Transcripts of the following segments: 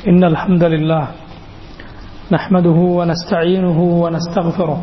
إن الحمد لله نحمده ونستعينه ونستغفره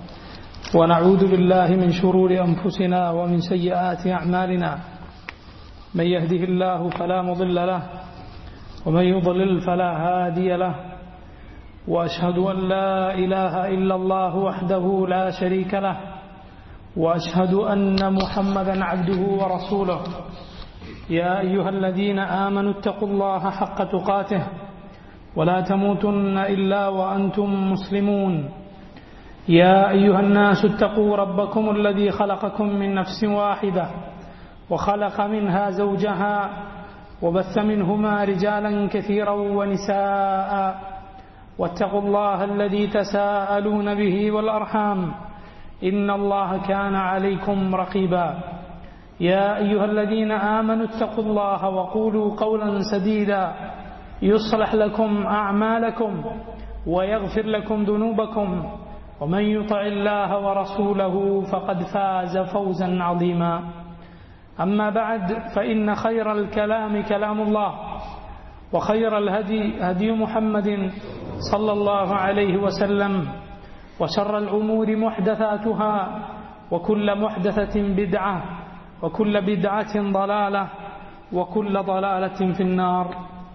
ونعوذ بالله من شرور أنفسنا ومن سيئات أعمالنا من يهده الله فلا مضل له ومن يضلل فلا هادي له وأشهد أن لا إله إلا الله وحده لا شريك له وأشهد أن محمدا عبده ورسوله يا أيها الذين آمنوا اتقوا الله حق تقاته ولا تموتن إلا وأنتم مسلمون يا أيها الناس اتقوا ربكم الذي خلقكم من نفس واحدة وخلق منها زوجها وبث منهما رجالا كثيرا ونساء واتقوا الله الذي تساءلون به والأرحام إن الله كان عليكم رقيبا يا أيها الذين آمنوا اتقوا الله وقولوا قولا سديدا يصلح لكم أعمالكم ويغفر لكم ذنوبكم ومن يطع الله ورسوله فقد فاز فوزا عظيما أما بعد فإن خير الكلام كلام الله وخير الهدي هدي محمد صلى الله عليه وسلم وشر الأمور محدثاتها وكل محدثة بدعة وكل بدعة ضلالة وكل ضلالة في النار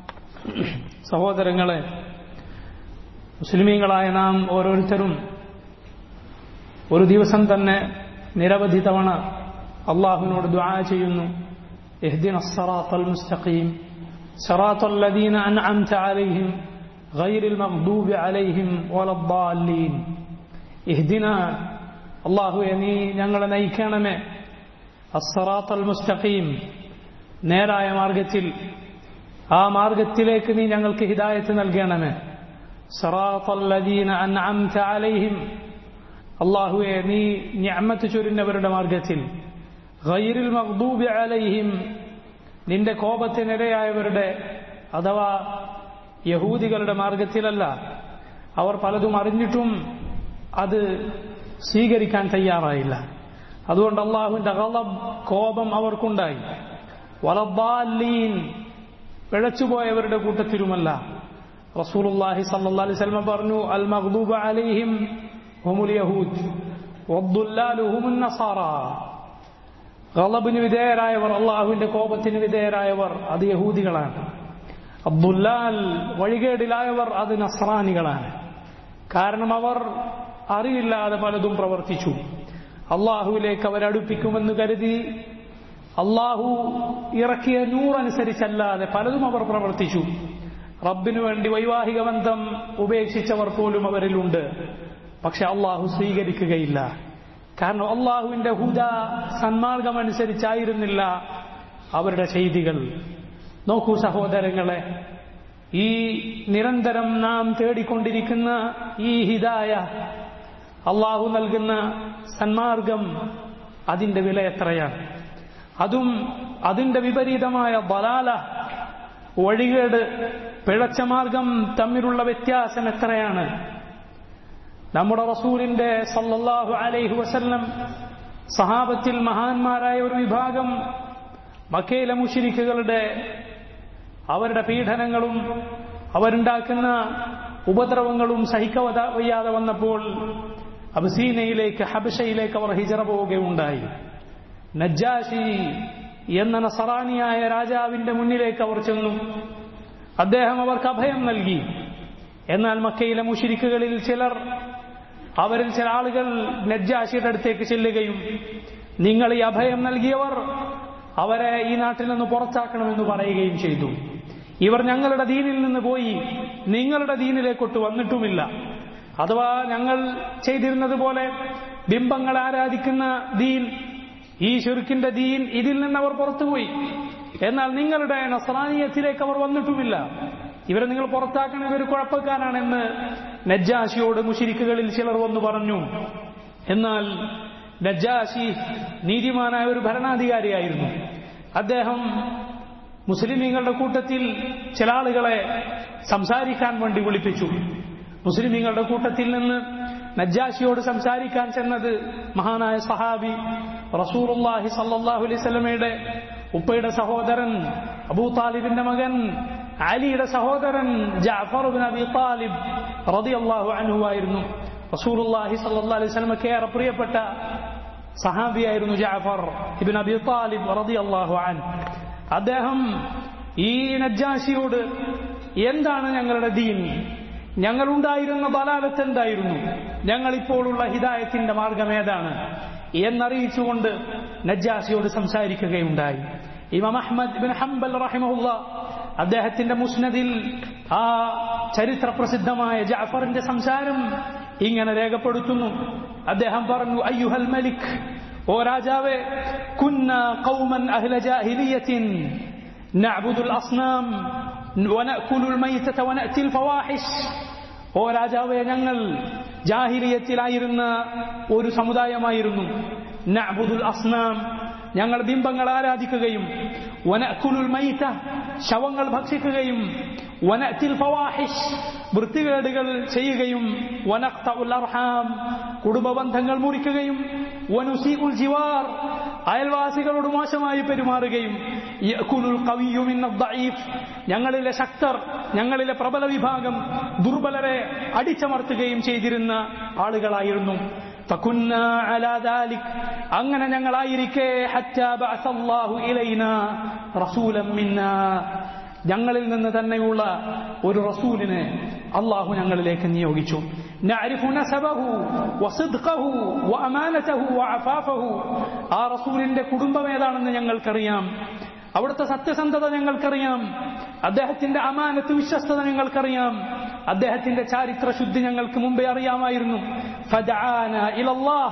സഹോദരങ്ങളെ മുസ്ലിമീങ്ങളായ നാം ഓരോരുത്തരും ഒരു ദിവസം തന്നെ നിരവധി തവണ അള്ളാഹുവിനോട് ദ്വാ ചെയ്യുന്നു اهدنا الصراط المستقيم صراط الذين أنعمت عليهم غير المغضوب عليهم ولا الضالين اهدنا الله നീ ഞങ്ങളെ നയിക്കണമേ അസ്സറാത്തൽ മുസ്തഖീം നേരായ മാർഗത്തിൽ ആ മാർഗത്തിലേക്ക് നീ ഞങ്ങൾക്ക് ഹിദായത്ത് നൽകണമേ സറാത്തല്ലദീന അൻഅംത അലൈഹിം അള്ളാഹുവെ നീ ഞമ്മത്ത് ചൊരിഞ്ഞവരുടെ മാർഗത്തിൽ ഗൈറിൽ മഖ്ദൂബി അലൈഹിം നിന്റെ കോപത്തിനിരയായവരുടെ അഥവാ യഹൂദികളുടെ മാർഗത്തിലല്ല അവർ പലതും അറിഞ്ഞിട്ടും അത് സ്വീകരിക്കാൻ തയ്യാറായില്ല അതുകൊണ്ട് അള്ളാഹുവിന്റെ ഗളബ് കോപം അവർക്കുണ്ടായി വലദ്ദാലീൻ പിഴച്ചുപോയവരുടെ കൂട്ടത്തിലുമല്ല റസൂലുള്ളാഹി സല്ലല്ലാഹു അലൈഹി വസല്ലം പറഞ്ഞു അൽ മഗ്ദൂബ അലൈഹിം ഹുമുൽ യഹൂദ് വദ്ദുല്ലാലു ഹുമുൻ നസാറ ഗളബിന് വിധേയരായവർ അള്ളാഹുവിന്റെ കോപത്തിന് വിധേയരായവർ അത് യഹൂദികളാണ് അബ്ദുല്ലാൽ വഴികേടിലായവർ അത് നസ്രാനികളാണ് കാരണം അവർ അറിയില്ലാതെ പലതും പ്രവർത്തിച്ചു അള്ളാഹുവിലേക്ക് അവരടുപ്പിക്കുമെന്ന് കരുതി അള്ളാഹു ഇറക്കിയ നൂറനുസരിച്ചല്ലാതെ പലതും അവർ പ്രവർത്തിച്ചു റബ്ബിനു വേണ്ടി വൈവാഹിക ബന്ധം ഉപേക്ഷിച്ചവർ പോലും അവരിലുണ്ട് പക്ഷെ അള്ളാഹു സ്വീകരിക്കുകയില്ല കാരണം അള്ളാഹുവിന്റെ ഹുദ സന്മാർഗമനുസരിച്ചായിരുന്നില്ല അവരുടെ ചെയ്തികൾ നോക്കൂ സഹോദരങ്ങളെ ഈ നിരന്തരം നാം തേടിക്കൊണ്ടിരിക്കുന്ന ഈ ഹിദായ അള്ളാഹു നൽകുന്ന സന്മാർഗം അതിന്റെ വില എത്രയാണ് അതും അതിന്റെ വിപരീതമായ ബലാല വഴികേട് പിഴച്ച മാർഗം തമ്മിലുള്ള വ്യത്യാസം എത്രയാണ് നമ്മുടെ റസൂലിന്റെ സല്ലല്ലാഹു അലൈഹി വസല്ലം സഹാബത്തിൽ മഹാന്മാരായ ഒരു വിഭാഗം മക്കയിലെ മുഷിരിക്കുകളുടെ അവരുടെ പീഡനങ്ങളും അവരുണ്ടാക്കുന്ന ഉപദ്രവങ്ങളും സഹിക്ക വയ്യാതെ വന്നപ്പോൾ അബ്സീനയിലേക്ക് ഹബഷയിലേക്ക് അവർ ഹിജറ പോവുകയുണ്ടായി നജ്ജാഷി എന്ന നസറാനിയായ രാജാവിന്റെ മുന്നിലേക്ക് അവർ ചെന്നു അദ്ദേഹം അവർക്ക് അഭയം നൽകി എന്നാൽ മക്കയിലെ മുഷിരിക്കുകളിൽ ചിലർ അവരിൽ ചില ആളുകൾ നജ്ജാഷിയുടെ അടുത്തേക്ക് ചെല്ലുകയും നിങ്ങൾ ഈ അഭയം നൽകിയവർ അവരെ ഈ നാട്ടിൽ നിന്ന് പുറത്താക്കണമെന്ന് പറയുകയും ചെയ്തു ഇവർ ഞങ്ങളുടെ ദീനിൽ നിന്ന് പോയി നിങ്ങളുടെ ദീനിലേക്കൊട്ട് വന്നിട്ടുമില്ല അഥവാ ഞങ്ങൾ ചെയ്തിരുന്നത് പോലെ ബിംബങ്ങൾ ആരാധിക്കുന്ന ദീൻ ഈ ഷുർക്കിന്റെ ദീൻ ഇതിൽ നിന്ന് അവർ പുറത്തുപോയി എന്നാൽ നിങ്ങളുടെ നസ്രാനീയത്തിലേക്ക് അവർ വന്നിട്ടുമില്ല ഇവരെ നിങ്ങൾ പുറത്താക്കണം ഇവർ കുഴപ്പക്കാരാണെന്ന് നജ്ജാഷിയോട് മുഷിരിക്കുകളിൽ ചിലർ വന്നു പറഞ്ഞു എന്നാൽ നജ്ജാഷി നീതിമാനായ ഒരു ഭരണാധികാരിയായിരുന്നു അദ്ദേഹം മുസ്ലിമീങ്ങളുടെ കൂട്ടത്തിൽ ചില ആളുകളെ സംസാരിക്കാൻ വേണ്ടി വിളിപ്പിച്ചു മുസ്ലിമീങ്ങളുടെ കൂട്ടത്തിൽ നിന്ന് നജ്ജാഷിയോട് സംസാരിക്കാൻ ചെന്നത് മഹാനായ സഹാബി റസൂറുല്ലാഹി സല്ലാഹു അലൈഹി സ്വലമയുടെ ഉപ്പയുടെ സഹോദരൻ അബൂ താലിബിന്റെ മകൻ അലിയുടെ സഹോദരൻ ജാഫർ ബിൻ അബി താലിബ് റളിയല്ലാഹു അൻഹു ആയിരുന്നു റസൂലുള്ളാഹി സ്വല്ലല്ലാഹു അലൈഹി വസല്ലമക്ക് ഏറെ പ്രിയപ്പെട്ട സഹാബിയായിരുന്നു ജാഫർ ഇബിൻ അബി താലിബ് റളിയല്ലാഹു അൻഹു അദ്ദേഹം ഈ നജ്ജാശിയോട് എന്താണ് ഞങ്ങളുടെ ദീൻ ഞങ്ങളുണ്ടായിരുന്ന ബലാലത്ത് എന്തായിരുന്നു ഞങ്ങളിപ്പോഴുള്ള ഹിദായത്തിന്റെ മാർഗം ഏതാണ് എന്നറിയിച്ചുകൊണ്ട് നജ്ജാസിയോട് സംസാരിക്കുകയുണ്ടായി ഇമാം അഹ്മദ് ബിൻ ഹംബൽ റഹിമഹുല്ല അദ്ദേഹത്തിന്റെ മുസ്നദിൽ ആ ചരിത്ര പ്രസിദ്ധമായ ജാഫറിന്റെ സംസാരം ഇങ്ങനെ രേഖപ്പെടുത്തുന്നു അദ്ദേഹം പറഞ്ഞു അയ്യുഹൽ മലിക് ഓ രാജാവേ കുന്ന കൗമൻ അഹ്ല ജാഹിലിയത്തിൻ نعبد الأصنام ونأكل الميتة ونأتي الفواحش ഓ രാജാവേ ഞങ്ങൾ ജാഹിലിയത്തിലായിരുന്ന ഒരു സമുദായമായിരുന്നു നഅബുദുൽ അസ്നാം ഞങ്ങൾ ബിംബങ്ങൾ ആരാധിക്കുകയും വനഅക്കുലുൽ മൈത ശവങ്ങൾ ഭക്ഷിക്കുകയും വനഅത്തിൽ ഫവാഹിഷ് വൃത്തികേടുകൾ ചെയ്യുകയും വനഖ്തഉൽ അർഹാം കുടുംബ ബന്ധങ്ങൾ മുറിക്കുകയും വനുസീഉൽ ജിവാർ അയൽവാസികളോട് മോശമായി പെരുമാറുകയും യഅകുലുൽ ഖവിയ്യു മിനൽ ദഈഫ് ഞങ്ങളിലെ ശക്തർ ഞങ്ങളിലെ പ്രബല വിഭാഗം ദുർബലരെ അടിച്ചമർത്തുകയും ചെയ്തിരുന്ന ആളുകളായിരുന്നു فكنا على ذلك അങ്ങനെ ഞങ്ങളായിരിക്കെ حتى بعث الله إلينا رسولا منا ഞങ്ങളിൽ നിന്ന് തന്നെയുള്ള ഒരു റസൂലിനെ അള്ളാഹു ഞങ്ങളിലേക്ക് നിയോഗിച്ചു نعرف نسبه وصدقه وأمانته وعفافه ആ റസൂലിന്റെ കുടുംബം ഏതാണെന്ന് ഞങ്ങൾക്കറിയാം അവിടുത്തെ സത്യസന്ധത ഞങ്ങൾക്കറിയാം അദ്ദേഹത്തിന്റെ അമാനത്ത് വിശ്വസ്തത ഞങ്ങൾക്കറിയാം അദ്ദേഹത്തിന്റെ ചാരിത്ര ശുദ്ധി ഞങ്ങൾക്ക് മുമ്പേ അറിയാമായിരുന്നു فدعانا إلى الله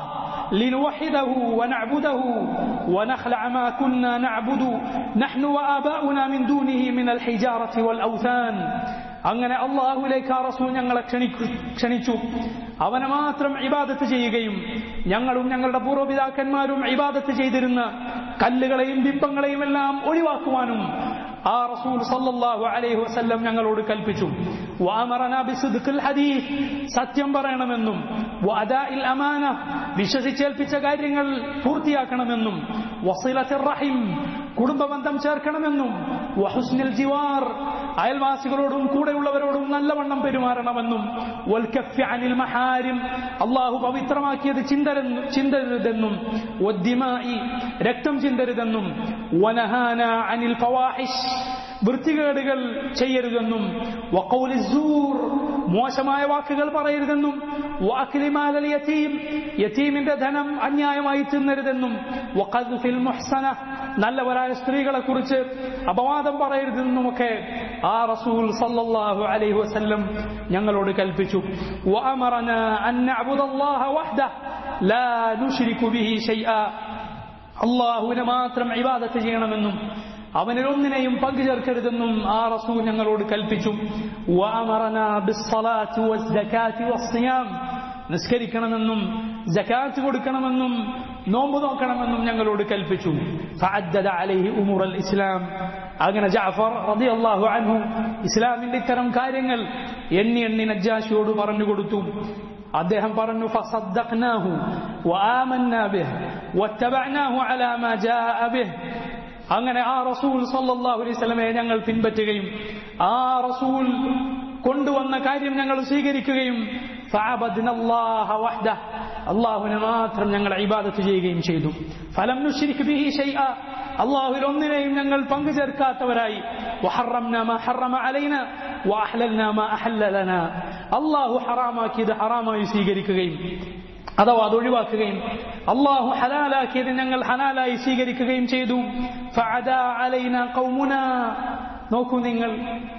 لنوحده ونعبده ونخلع ما كنا نعبد نحن وآباؤنا من دونه من الحجارة والأوثان അങ്ങനെ അള്ളാഹുലേക്ക് ആ റസൂൽ ഞങ്ങളെ ക്ഷണിക്കു ക്ഷണിച്ചു അവനെ മാത്രം ഇബാദത്ത് ചെയ്യുകയും ഞങ്ങളും ഞങ്ങളുടെ പൂർവ്വപിതാക്കന്മാരും ഇബാദത്ത് ചെയ്തിരുന്ന കല്ലുകളെയും ബിംബങ്ങളെയും എല്ലാം ഒഴിവാക്കുവാനും ആ റസൂൽ സല്ലല്ലാഹു അലൈഹി വസല്ലം ഞങ്ങളോട് കൽപ്പിച്ചു വഅമറനാ ബിസിദ്ഖിൽ ഹദീസ് സത്യം പറയണമെന്നും വഅദാഇൽ അമാന വിശ്വസിച്ചേൽപ്പിച്ച കാര്യങ്ങൾ പൂർത്തിയാക്കണമെന്നും വസിലത്തിർ റഹിം കുടുംബബന്ധം ചേർക്കണമെന്നും വഹുസ്നിൽ ജിവാർ അയൽവാസികളോടും കൂടെയുള്ളവരോടും നല്ലവണ്ണം പെരുമാറണമെന്നും വൽക്കഫ്യ അനിൽ മഹാരിം അള്ളാഹു പവിത്രമാക്കിയത് ചിന്തരെന്നും ചിന്തരുതെന്നും വദ്ദിമായി രക്തം ചിന്തരുതെന്നും വനഹാന അനിൽ ഫവാഹിഷ് വൃത്തികേടുകൾ ചെയ്യരുതെന്നും വഖൗലി സൂർ മോശമായ വാക്കുകൾ പറയരുതെന്നും വാക്കിലിമാലൽ യതീം യതീമിന്റെ ധനം അന്യായമായി തിന്നരുതെന്നും വഖദ്ഫിൽ മുഹ്സന നല്ലവരായ സ്ത്രീകളെ കുറിച്ച് അപവാദം പറയരുതെന്നുമൊക്കെ ആ റസൂൽ സല്ലല്ലാഹു അലൈഹി വസല്ലം ഞങ്ങളോട് കൽപ്പിച്ചു വഅമറന അൻ നഅബുദല്ലാഹ വഹ്ദഹ ലാ നുശ്രികു ബിഹി ഷൈആ അള്ളാഹുവിനെ മാത്രം ഇബാദത്ത് ചെയ്യണമെന്നും അവനിൽ ഒന്നിനെയും പങ്കുചേർക്കരുതെന്നും ആ റസൂൽ ഞങ്ങളോട് കൽപ്പിച്ചു വഅമറന ബിസ്സലാത്തി വസ്സകാത്തി വസ്സിയാം നിസ്കരിക്കണമെന്നും ജക്കാത്ത് കൊടുക്കണമെന്നും നോമ്പ് നോക്കണമെന്നും ഞങ്ങളോട് കൽപ്പിച്ചു ഫഅദ്ദദ അലൈഹി ഉമൂറൽ ഇസ്ലാം അങ്ങനെ ജഅഫർ റളിയല്ലാഹു അൻഹു ഇസ്ലാമിന്റെ ഇത്തരം കാര്യങ്ങൾ എണ്ണി എണ്ണി നജ്ജാശിയോട് പറഞ്ഞു കൊടുത്തു അദ്ദേഹം പറഞ്ഞു ഫസദ്ദഖ്നാഹു വആമന്നാ ബിഹ് വത്തബഅനാഹു അലാ മാ ജാഅ ബിഹ് അങ്ങനെ ആ റസൂൽ സല്ലല്ലാഹു അലൈഹി വസല്ലമയെ ഞങ്ങൾ പിൻപറ്റുകയും ആ റസൂൽ കൊണ്ടുവന്ന കാര്യം ഞങ്ങൾ സ്വീകരിക്കുകയും ഫഅബദ്നല്ലാഹ വഹ്ദ അള്ളാഹുവിനെ മാത്രം ഞങ്ങൾ ഇബാദത്ത് ചെയ്യുകയും ചെയ്തു ഫലം നുശ്രിക് ബിഹി ഷൈഅ അള്ളാഹുവിൽ ഒന്നിനെയും ഞങ്ങൾ പങ്കു ചേർക്കാത്തവരായി വഹറംന മാ ഹറമ അലൈന വഅഹ്ലൽന മാ അഹല്ല ലനാ അള്ളാഹു ഹറാമാക്കിയത് ഹറാമായി സ്വീകരിക്കുകയും അഥവാ അത് ഒഴിവാക്കുകയും അള്ളാഹു ഹലാലാക്കിയത് ഞങ്ങൾ ഹലാലായി സ്വീകരിക്കുകയും ചെയ്തു ഫഅദാ അലൈന ഖൗമുന നോക്കൂ നിങ്ങൾ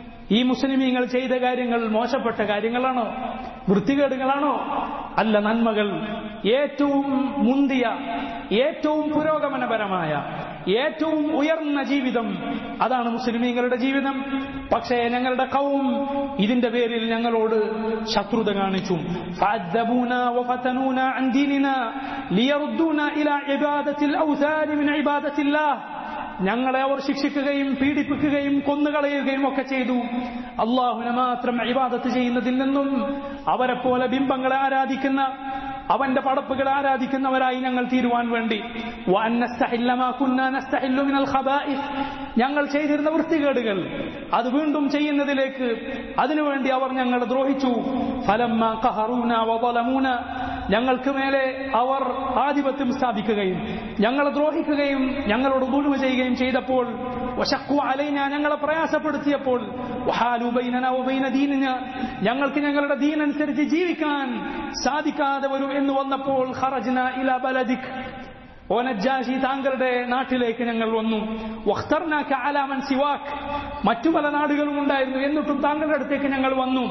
ഈ മുസ്ലിമീങ്ങൾ ചെയ്ത കാര്യങ്ങൾ മോശപ്പെട്ട കാര്യങ്ങളാണോ വൃത്തികേടുകളാണോ അല്ല നന്മകൾ ഏറ്റവും മുന്തിയ ഏറ്റവും പുരോഗമനപരമായ ഏറ്റവും ഉയർന്ന ജീവിതം അതാണ് മുസ്ലിമീങ്ങളുടെ ജീവിതം പക്ഷേ ഞങ്ങളുടെ കൗം ഇതിന്റെ പേരിൽ ഞങ്ങളോട് ശത്രുത കാണിച്ചു فعذبونا وفتنونا عن ديننا ليردونا إلى عبادة الأوثان من عبادة الله ഞങ്ങളെ അവർ ശിക്ഷിക്കുകയും പീഡിപ്പിക്കുകയും കൊന്നുകളയുകയും ഒക്കെ ചെയ്തു അള്ളാഹുവിനെ മാത്രം ഇബാദത്ത് ചെയ്യുന്നതിൽ നിന്നും അവരെ പോലെ ബിംബങ്ങളെ ആരാധിക്കുന്ന അവന്റെ പടപ്പുകൾ ആരാധിക്കുന്നവരായി ഞങ്ങൾ തീരുവാൻ വേണ്ടി വഅൻ നസ്തഹില്ല മാ കുന്നാ നസ്തഹില്ലു മിനൽ ഖബായിസ് ഞങ്ങൾ ചെയ്തിരുന്ന വൃത്തികേടുകൾ അത് വീണ്ടും ചെയ്യുന്നതിലേക്ക് അതിനുവേണ്ടി അവർ ഞങ്ങൾ ദ്രോഹിച്ചു ഫലമ്മ ഖഹറൂന വദലമൂന ഞങ്ങൾക്ക് മേലെ അവർ ആധിപത്യം സ്ഥാപിക്കുകയും ഞങ്ങളെ ദ്രോഹിക്കുകയും ഞങ്ങളോട് ദുൽമ ചെയ്യുകയും ചെയ്തപ്പോൾ വശക്കു അലൈന ഞങ്ങളെ പ്രയാസപ്പെടുത്തിയപ്പോൾ വഹാലു ബൈനന വബൈന ദീനിന ഞങ്ങൾക്ക് ഞങ്ങളുടെ ദീൻ അനുസരിച്ച് ജീവിക്കാൻ സാധിക്കാതെ വരും എന്ന് വന്നപ്പോൾ ഖറജ്ന ഇല ബലദിക് ഓ നജ്ജാശി താങ്കളുടെ നാട്ടിലേക്ക് ഞങ്ങൾ വന്നു വഖ്തർനാക അലാ മൻ സിവാക് മറ്റു പല നാടുകളും ഉണ്ടായിരുന്നു എന്നിട്ടും താങ്കളുടെ അടുത്തേക്ക് ഞങ്ങൾ വന്നു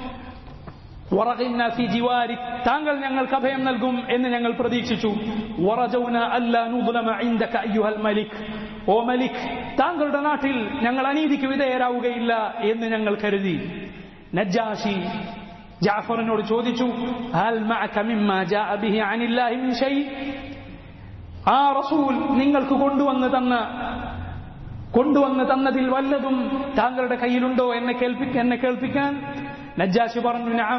വറഗിന്ന ഫി ജിവാരിക് താങ്കൾ ഞങ്ങൾക്ക് അഭയം നൽകും എന്ന് ഞങ്ങൾ പ്രതീക്ഷിച്ചു വറജൗന അല്ലാ നുദ്ലമ ഇൻദക അയ്യുഹൽ മലിക് ഓ മലിക് താങ്കളുടെ നാട്ടിൽ ഞങ്ങൾ അനീതിക്ക് വിധേയരാവുകയില്ല എന്ന് ഞങ്ങൾ കരുതി നജ്ജാഷി ജാഫറിനോട് ചോദിച്ചു ഹൽ മഅക മിമ്മാ ജാഅ ബിഹി അനില്ലാഹി മിൻ ഷൈ ആ റസൂൽ നിങ്ങൾക്ക് കൊണ്ടുവന്ന് തന്ന കൊണ്ടുവന്ന് തന്നതിൽ വല്ലതും താങ്കളുടെ കയ്യിലുണ്ടോ എന്നെ കേൾപ്പിക്കാൻ എന്നെ കേൾപ്പിക്കാൻ നജ്ജാഷി പറഞ്ഞു നഅം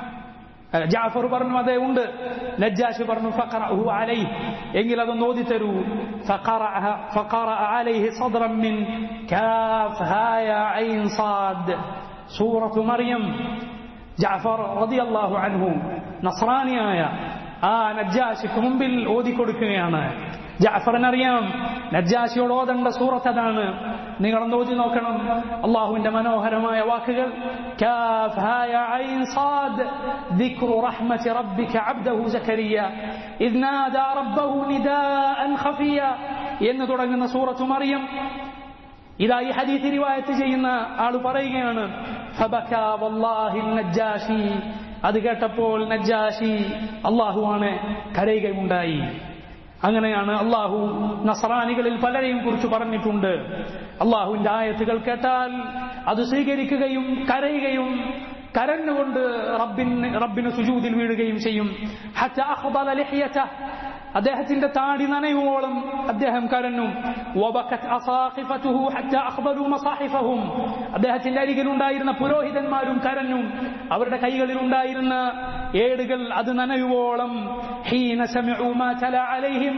ജാഫർ പറഞ്ഞു അതെ ഉണ്ട് നജ്ജാഷി പറഞ്ഞു ഫഖറഹു അലൈഹി എങ്കിൽ അതൊന്ന് ഓതി തരൂ ഫഖറഅഹ ഫഖറഅ അലൈഹി സദ്റൻ മിൻ കാഫ് ഹായ ഐൻ സാദ് സൂറത്തു മറിയം ജാഫർ റളിയല്ലാഹു അൻഹു നസ്രാനിയായ ആ നജ്ജാഷിക്ക് മുമ്പിൽ ഓതിക്കൊടുക്കുകയാണ് ജാഫറിനറിയാം നജ്ജാഷിയോട് ഓതേണ്ട സൂറത്ത് അതാണ് നിങ്ങൾ ഓതി നോക്കണം അള്ളാഹുവിന്റെ മനോഹരമായ വാക്കുകൾ كاف هاء عين صاد ذكر رحمة ربك عبده زكريا إذ نادى ربه نداء خفيا എന്ന് തുടങ്ങുന്ന സൂറത്ത് മറിയം ഇതാ ഈ ഹദീസ് റിവായത്ത് ചെയ്യുന്ന ആൾ പറയുകയാണ് ഫബക വല്ലാഹി നജ്ജാഷി അത് കേട്ടപ്പോൾ നജ്ജാഷി അള്ളാഹുവാണ് കരയുകയുണ്ടായി അങ്ങനെയാണ് അള്ളാഹു നസറാനികളിൽ പലരെയും കുറിച്ച് പറഞ്ഞിട്ടുണ്ട് അള്ളാഹുവിന്റെ ആയത്തുകൾ കേട്ടാൽ അത് സ്വീകരിക്കുകയും കരയുകയും കരഞ്ഞുകൊണ്ട് റബ്ബിന് റബ്ബിന് സുജൂതിൽ വീഴുകയും ചെയ്യും ഹത്ത അഖ്ബല ലിഹ്യതഹ് അദ്ദേഹത്തിന്റെ താടി നനയുവോളം അദ്ദേഹം കരഞ്ഞു വബക്കത് അസാഖിഫതുഹു ഹത്ത അഖ്ബലു മസാഹിഫഹും അദ്ദേഹത്തിന്റെ അരികിലുണ്ടായിരുന്ന പുരോഹിതന്മാരും കരഞ്ഞു അവരുടെ കൈകളിൽ ഉണ്ടായിരുന്ന ഏടുകൾ അത് നനയുവോളം ഹീന സമിഉ മാ തല അലൈഹിം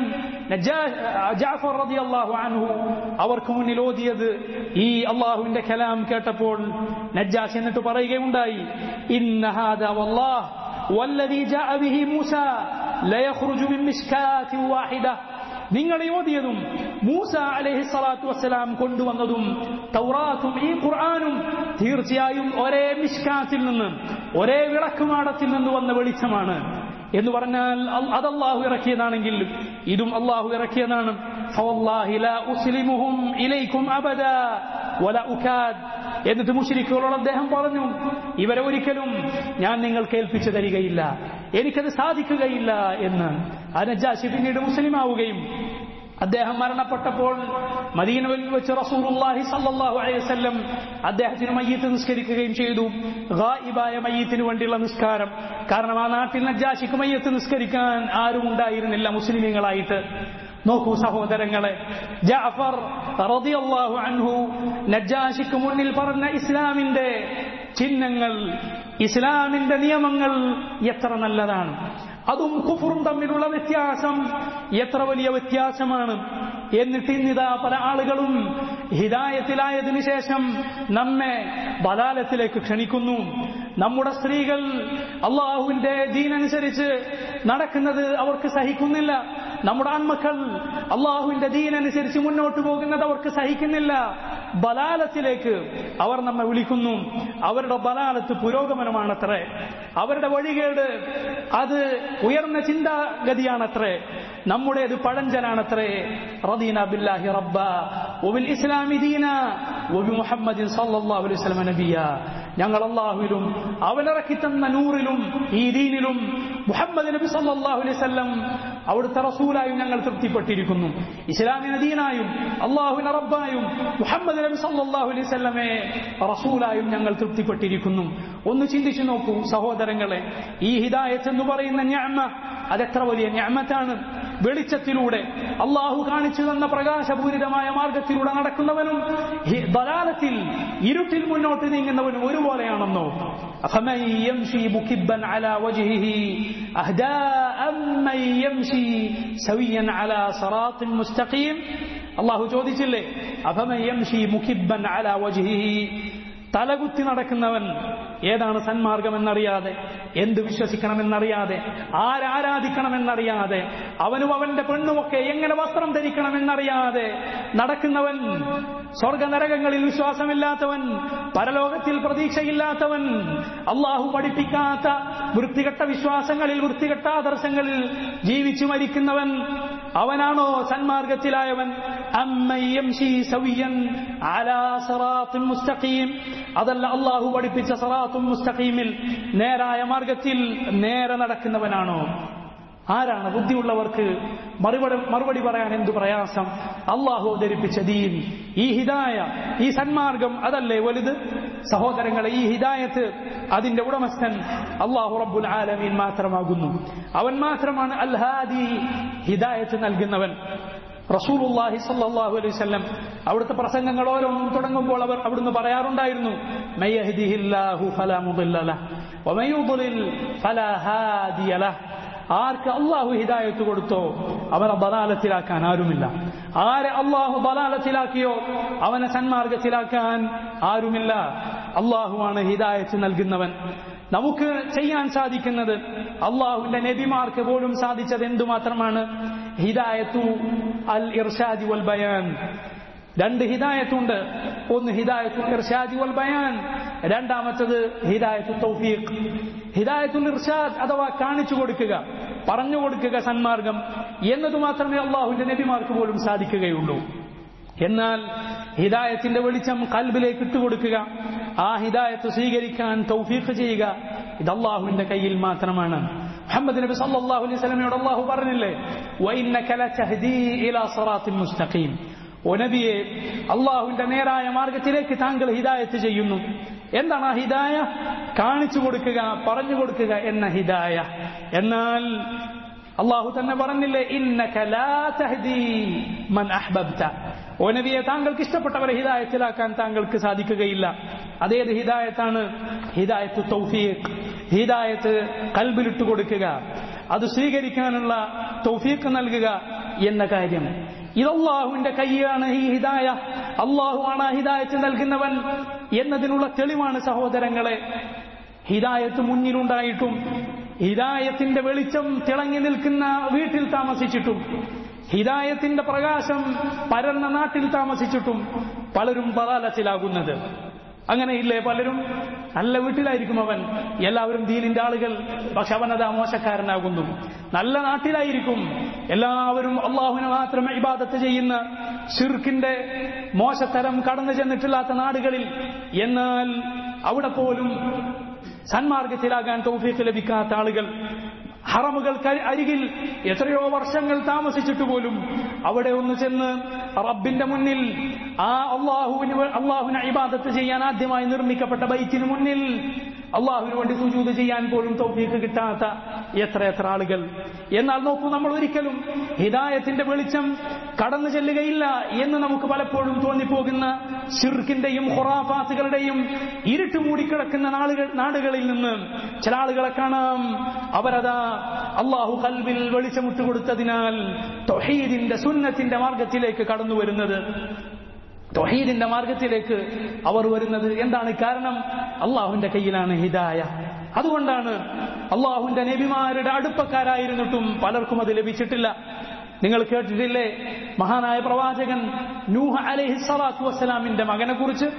ജാഫർ റളിയല്ലാഹു അൻഹു അവർക്ക് മുന്നിൽ ഓതിയത് ഈ അള്ളാഹുവിന്റെ കലാം കേട്ടപ്പോൾ നജ്ജാസ് എന്നിട്ട് പറയുകയുണ്ടായി ഇന്ന ഹാദാ വല്ലാഹ് والذي جاء به موسى ليخرج من مشكاة واحدة നിങ്ങൾ ഓതിയതും മൂസ അലൈഹി സ്വലാത്തു വസ്സലാം കൊണ്ടുവന്നതും തൗറാത്തും ഈ ഖുർആാനും തീർച്ചയായും ഒരേ മിഷ്കാത്തിൽ നിന്ന് ഒരേ വിളക്കുമാടത്തിൽ നിന്ന് വന്ന വെളിച്ചമാണ് എന്ന് പറഞ്ഞാൽ അത് അള്ളാഹു ഇറക്കിയതാണെങ്കിൽ ഇതും അള്ളാഹു ഇറക്കിയതാണ് എന്നിട്ട് മുഷിരിക്കുകളോട് അദ്ദേഹം പറഞ്ഞു ഇവരെ ഒരിക്കലും ഞാൻ നിങ്ങൾക്ക് ഏൽപ്പിച്ചു തരികയില്ല എനിക്കത് സാധിക്കുകയില്ല എന്ന് അനജാശി പിന്നീട് മുസ്ലിം ആവുകയും അദ്ദേഹം മരണപ്പെട്ടപ്പോൾ മദീനയിൽ വെച്ച് റസൂലുള്ളാഹി സല്ലല്ലാഹു അലൈഹി വസല്ലം അദ്ദേഹത്തിന് മയ്യത്ത് നിസ്കരിക്കുകയും ചെയ്തു ഗായിബായ മയ്യത്തിന് വേണ്ടിയുള്ള നിസ്കാരം കാരണം ആ നാട്ടിൽ നജാശിക്ക് മയ്യത്ത് നിസ്കരിക്കാൻ ആരും ഉണ്ടായിരുന്നില്ല മുസ്ലിമീങ്ങളായിട്ട് നോക്കൂ സഹോദരങ്ങളെ ജാഫർ റളിയല്ലാഹു അൻഹു നജാശിക്ക് മുന്നിൽ പറഞ്ഞ ഇസ്ലാമിന്റെ ചിഹ്നങ്ങൾ ഇസ്ലാമിന്റെ നിയമങ്ങൾ എത്ര നല്ലതാണ് അതും കുഫറും തമ്മിലുള്ള വ്യത്യാസം എത്ര വലിയ വ്യത്യാസമാണ് എന്നിട്ട് ഇന്നിതാ പല ആളുകളും ഹിതായത്തിലായതിനു ശേഷം നമ്മെ ബലാലത്തിലേക്ക് ക്ഷണിക്കുന്നു നമ്മുടെ സ്ത്രീകൾ അള്ളാഹുവിന്റെ ദീനനുസരിച്ച് നടക്കുന്നത് അവർക്ക് സഹിക്കുന്നില്ല നമ്മുടെ ആൺമക്കൾ അള്ളാഹുവിന്റെ ദീനനുസരിച്ച് മുന്നോട്ട് പോകുന്നത് അവർക്ക് സഹിക്കുന്നില്ല ബലാലത്തിലേക്ക് അവർ നമ്മെ വിളിക്കുന്നു അവരുടെ ബലാലത്ത് പുരോഗമനമാണത്രേ അവരുടെ വഴികേട് അത് ഉയർന്ന ചിന്താഗതിയാണത്രേ നമ്മുടേത് പഴഞ്ചനാണത്രേ റദീന ബില്ലാഹി റബ്ബ ഒബിൽ ഇസ്ലാമി ദീന ഒബി മുഹമ്മദിൻ സല്ലല്ലാഹു അലൈഹി വസല്ലം നബിയ ഞങ്ങൾ അള്ളാഹുവിലും അവനിറക്കി തന്ന നൂറിലും ഈ ദീനിലും മുഹമ്മദ് നബി സല്ലല്ലാഹു അലൈഹി വസല്ലം അവിടുത്തെ റസൂലായും ഞങ്ങൾ തൃപ്തിപ്പെട്ടിരിക്കുന്നു ഇസ്ലാമിന് ദീനായും അള്ളാഹുവിന് റബ്ബായും മുഹമ്മദ് നബി സല്ലല്ലാഹു അലൈഹി വസല്ലമെ റസൂലായും ഞങ്ങൾ തൃപ്തിപ്പെട്ടിരിക്കുന്നു ഒന്ന് ചിന്തിച്ചു നോക്കൂ സഹോദരങ്ങളെ ഈ ഹിദായത്ത് എന്ന് പറയുന്ന ഞാമ അതെത്ര വലിയ ഞാമത്താണ് വെളിച്ചത്തിലൂടെ അള്ളാഹു കാണിച്ചു തന്ന പ്രകാശപൂരിതമായ മാർഗത്തിലൂടെ നടക്കുന്നവനും ഹി- ദലാലത്തിൽ ഇരുട്ടിൽ മുന്നോട്ട് നീങ്ങുന്നവനും ഒരുപോലെയാണെന്നോ أفمن يمشي مكبا على وجهه أهدى أمن يمشي سويا على صراط مستقيم الله ചോദിച്ചില്ലേ أفمن يمشي مكبا على وجهه തലകുത്തി നടക്കുന്നവൻ ഏതാണ് സന്മാർഗമെന്നറിയാതെ എന്ത് വിശ്വസിക്കണമെന്നറിയാതെ ആരാരാധിക്കണമെന്നറിയാതെ അവനും അവന്റെ പെണ്ണുമൊക്കെ എങ്ങനെ വസ്ത്രം ധരിക്കണമെന്നറിയാതെ നടക്കുന്നവൻ സ്വർഗനരകങ്ങളിൽ വിശ്വാസമില്ലാത്തവൻ പരലോകത്തിൽ പ്രതീക്ഷയില്ലാത്തവൻ അള്ളാഹു പഠിപ്പിക്കാത്ത വൃത്തികെട്ട വിശ്വാസങ്ങളിൽ വൃത്തികെട്ട ആദർശങ്ങളിൽ ജീവിച്ചു മരിക്കുന്നവൻ അവനാണോ സന്മാർഗത്തിലായവൻ അമ്മയ്യംശി സവിയൻ അലാ സിറാത്തുൻ മുസ്തഖീം അതല്ല അള്ളാഹു പഠിപ്പിച്ച സറാത്തും മുസ്തഖീമിൽ നേരായ മാർഗത്തിൽ നേരെ നടക്കുന്നവനാണോ ആരാണ് ബുദ്ധിയുള്ളവർക്ക് മറുപടി മറുപടി പറയാൻ എന്തു പ്രയാസം അള്ളാഹു അവതരിപ്പിച്ച ദീൻ ഈ ഹിദായ ഈ സന്മാർഗം അതല്ലേ വലുത് സഹോദരങ്ങളെ ഈ ഹിദായത്ത് അതിന്റെ ഉടമസ്ഥൻ അള്ളാഹു റബ്ബുൽ ആലമീൻ മാത്രമാകുന്നു അവൻ മാത്രമാണ് അൽ ഹാദി ഹിദായത്ത് നൽകുന്നവൻ റസൂലുള്ളാഹി സ്വല്ലല്ലാഹു അലൈഹി വസല്ലം അവിടുത്തെ പ്രസംഗങ്ങൾ ഓരോന്നും തുടങ്ങുമ്പോൾ അവർ അവിടുന്ന് പറയാറുണ്ടായിരുന്നു മയ്യഹ്ദിഹില്ലാഹു ഫലാ മുദില്ല ലഹ് വമൻ യുദ്ലിൽ ഫലാ ഹാദിയ ലഹ് ആർക്ക് അള്ളാഹു ഹിദായത്ത് കൊടുത്തോ അവനെ ബലാലത്തിലാക്കാൻ ആരുമില്ല ആരെ അള്ളാഹു ബലാലത്തിലാക്കിയോ അവനെ സന്മാർഗത്തിലാക്കാൻ ആരുമില്ല അള്ളാഹുവാണ് ഹിദായത്ത് നൽകുന്നവൻ നമുക്ക് ചെയ്യാൻ സാധിക്കുന്നത് അള്ളാഹുവിന്റെ നബിമാർക്ക് പോലും സാധിച്ചത് എന്തുമാത്രമാണ് ഹിദായത്തു അൽ ഇർഷാദി വൽ ബയാൻ രണ്ട് ഹിദായത്തുണ്ട് ഒന്ന് ഹിദായത്തു ഇർഷാദി വൽ ബയാൻ രണ്ടാമത്തത് ഹിദായത്തു തൗഫീഖ് ഹിദായത്തുൽ ഇർഷാദ് അഥവാ കാണിച്ചു കൊടുക്കുക പറഞ്ഞു കൊടുക്കുക സന്മാർഗം എന്നത് മാത്രമേ അള്ളാഹുവിന്റെ നബിമാർക്ക് പോലും സാധിക്കുകയുള്ളൂ എന്നാൽ ഹിദായത്തിന്റെ വെളിച്ചം കൽബിലേക്ക് ഇട്ടുകൊടുക്കുക ആ ഹിദായത്ത് സ്വീകരിക്കാൻ തൗഫീഖ് ചെയ്യുക ഇത് അള്ളാഹുവിന്റെ കയ്യിൽ മാത്രമാണ് മുഹമ്മദ് നബി സല്ലല്ലാഹു അലൈഹി വസല്ലമയോട് അള്ളാഹു പറഞ്ഞില്ലേ വഇന്നക ലതഹ്ദീ ഇലാ സിറാത്തിൻ മുസ്തഖീം ഓ നബിയെ അള്ളാഹുവിന്റെ നേരായ മാർഗത്തിലേക്ക് താങ്കൾ ഹിദായത്ത് ചെയ്യുന്നു എന്താണ് ആ ഹിദായ കാണിച്ചു കൊടുക്കുക പറഞ്ഞു കൊടുക്കുക എന്ന ഹിദായ എന്നാൽ അള്ളാഹു തന്നെ പറഞ്ഞില്ലേ ഇന്നക ലാ തഹ്ദീ മൻ അഹ്ബബ്ത ഓ നബിയെ താങ്കൾക്ക് ഇഷ്ടപ്പെട്ടവരെ ഹിദായത്തിലാക്കാൻ താങ്കൾക്ക് സാധിക്കുകയില്ല അതേത് ഹിദായത്താണ് ഹിദായത്ത് തൗഫീഖ് ഹിദായത്ത് കൽബിലിട്ട് കൊടുക്കുക അത് സ്വീകരിക്കാനുള്ള തൗഫീഖ് നൽകുക എന്ന കാര്യം ഇത് അള്ളാഹുവിന്റെ കൈയാണ് ഈ ഹിദായ അള്ളാഹുവാണ് ആ ഹിദായത്ത് നൽകുന്നവൻ എന്നതിനുള്ള തെളിവാണ് സഹോദരങ്ങളെ ഹിദായത്ത് മുന്നിലുണ്ടായിട്ടും ഹിദായത്തിന്റെ വെളിച്ചം തിളങ്ങി നിൽക്കുന്ന വീട്ടിൽ താമസിച്ചിട്ടും ഹിദായത്തിന്റെ പ്രകാശം പരന്ന നാട്ടിൽ താമസിച്ചിട്ടും പലരും പതാലത്തിലാകുന്നത് അങ്ങനെയില്ലേ പലരും നല്ല വീട്ടിലായിരിക്കും അവൻ എല്ലാവരും ദീനിന്റെ ആളുകൾ പക്ഷെ അവനതാ മോശക്കാരനാകുന്നു നല്ല നാട്ടിലായിരിക്കും എല്ലാവരും അള്ളാഹുവിനെ മാത്രം ഇബാദത്ത് ചെയ്യുന്ന ഷിർക്കിന്റെ മോശത്തരം കടന്നു ചെന്നിട്ടില്ലാത്ത നാടുകളിൽ എന്നാൽ അവിടെ പോലും സന്മാർഗത്തിലാകാൻ തൗഫീഖ് ലഭിക്കാത്ത ആളുകൾ ഹറമുകൾക്ക് അരികിൽ എത്രയോ വർഷങ്ങൾ താമസിച്ചിട്ട് പോലും അവിടെ ഒന്ന് ചെന്ന് റബ്ബിന്റെ മുന്നിൽ ആ അള്ളാഹുവിന് അള്ളാഹുവിനെ ഇബാദത്ത് ചെയ്യാൻ ആദ്യമായി നിർമ്മിക്കപ്പെട്ട ബൈറ്റിന് മുന്നിൽ അള്ളാഹുവിന് വേണ്ടി സുജൂത് ചെയ്യാൻ പോലും തൗഫീഖ് കിട്ടാത്ത എത്ര എത്ര ആളുകൾ എന്നാൽ നോക്കൂ നമ്മൾ ഒരിക്കലും ഹിദായത്തിന്റെ വെളിച്ചം കടന്നു ചെല്ലുകയില്ല എന്ന് നമുക്ക് പലപ്പോഴും തോന്നിപ്പോകുന്ന ഷിർക്കിന്റെയും ഹൊറാഫാത്തുകളുടെയും ഇരുട്ട് മൂടിക്കിടക്കുന്ന നാളുകൾ നാടുകളിൽ നിന്ന് ചില ആളുകളെ കാണാം അവരതാ അള്ളാഹു കൽബിൽ വെളിച്ചമിട്ട് കൊടുത്തതിനാൽ തൊഹീദിന്റെ സുന്നത്തിന്റെ മാർഗത്തിലേക്ക് കടന്നു വരുന്നത് തൊഹീദിന്റെ മാർഗത്തിലേക്ക് അവർ വരുന്നത് എന്താണ് കാരണം അള്ളാഹുവിന്റെ കയ്യിലാണ് ഹിദായ അതുകൊണ്ടാണ് അള്ളാഹുവിന്റെ നബിമാരുടെ അടുപ്പക്കാരായിരുന്നിട്ടും പലർക്കും അത് ലഭിച്ചിട്ടില്ല നിങ്ങൾ കേട്ടിട്ടില്ലേ മഹാനായ പ്രവാചകൻ നൂഹ അലൈഹി സ്വലാത്തു വസ്സലാമിന്റെ മകനെ കുറിച്ച്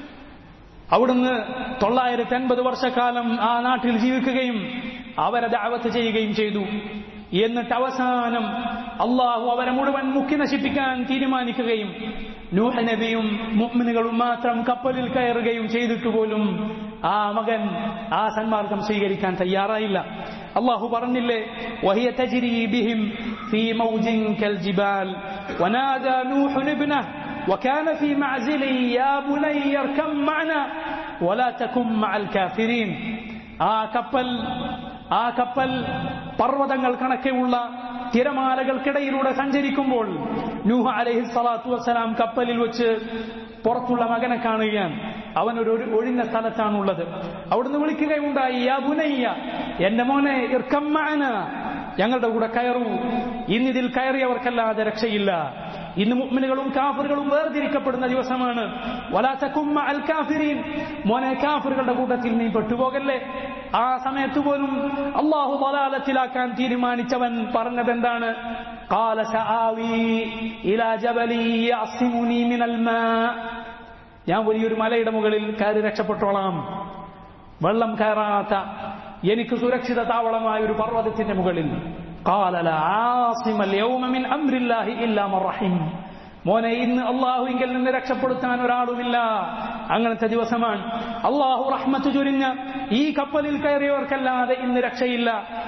അവിടുന്ന് തൊള്ളായിരത്തി അൻപത് വർഷക്കാലം ആ നാട്ടിൽ ജീവിക്കുകയും അവരെ ദാവത്ത് ചെയ്യുകയും ചെയ്തു എന്നിട്ട് അവസാനം അള്ളാഹു അവരെ മുഴുവൻ മുക്കി നശിപ്പിക്കാൻ തീരുമാനിക്കുകയും നൂഹ നബിയും മുഅ്മിനുകളും മാത്രം കപ്പലിൽ കയറുകയും ചെയ്തിട്ട് പോലും ആ മകൻ ആ സന്മാർഗം സ്വീകരിക്കാൻ തയ്യാറായില്ല അള്ളാഹു പറഞ്ഞില്ലേ വഹിയ തജ്രി ബിഹിം ഫീ മൗജിൻ കൽ ജിബാൽ വനാദാ നൂഹു ഇബ്നഹു وكان في معزل يا بني اركب معنا ولا تكن مع الكافرين ആ കപ്പൽ ആ കപ്പൽ പർവ്വതങ്ങൾ കണക്കെയുള്ള തിരമാലകൾക്കിടയിലൂടെ സഞ്ചരിക്കുമ്പോൾ നൂഹ അലൈഹി സ്വലാത്തു വസ്സലാം കപ്പലിൽ വെച്ച് പുറത്തുള്ള മകനെ കാണുകയാണ് അവൻ ഒരു ഒരു ഒഴിഞ്ഞ സ്ഥലത്താണുള്ളത് അവിടുന്ന് വിളിക്കുകയുണ്ടായി യാ ബുനയ്യ എന്റെ മോനെ ഇർക്കമ്മാന ഞങ്ങളുടെ കൂടെ കയറൂ ഇന്നിതിൽ കയറിയവർക്കല്ലാതെ രക്ഷയില്ല ഇന്ന് മുഅ്മിനുകളും കാഫറുകളും വേർതിരിക്കപ്പെടുന്ന ദിവസമാണ് വലാത്തക്കുമ്മ അൽ കാഫിരീൻ മോനെ കാഫറുകളുടെ കൂട്ടത്തിൽ നീ പെട്ടുപോകല്ലേ ആ സമയത്ത് പോലും അള്ളാഹു ബലാലത്തിലാക്കാൻ തീരുമാനിച്ചവൻ പറഞ്ഞതെന്താണ് قال سآوي إلى جبل يعصمني من الماء ഞാൻ വലിയൊരു മലയുടെ മുകളിൽ കയറി രക്ഷപ്പെട്ടോളാം വെള്ളം കയറാത്ത എനിക്ക് സുരക്ഷിത താവളമായ ഒരു പർവ്വതത്തിന്റെ മുകളിൽ قال لا عاصم اليوم من أمر الله إلا من رحم മോനെ ഇന്ന് അള്ളാഹുവിങ്കിൽ നിന്ന് രക്ഷപ്പെടുത്താൻ ഒരാളുമില്ല അങ്ങനത്തെ ദിവസമാണ് അള്ളാഹു റഹ്മത്ത് ചുരിഞ്ഞ് ഈ കപ്പലിൽ കയറിയവർക്കല്ലാതെ ഇന്ന് രക്ഷയില്ല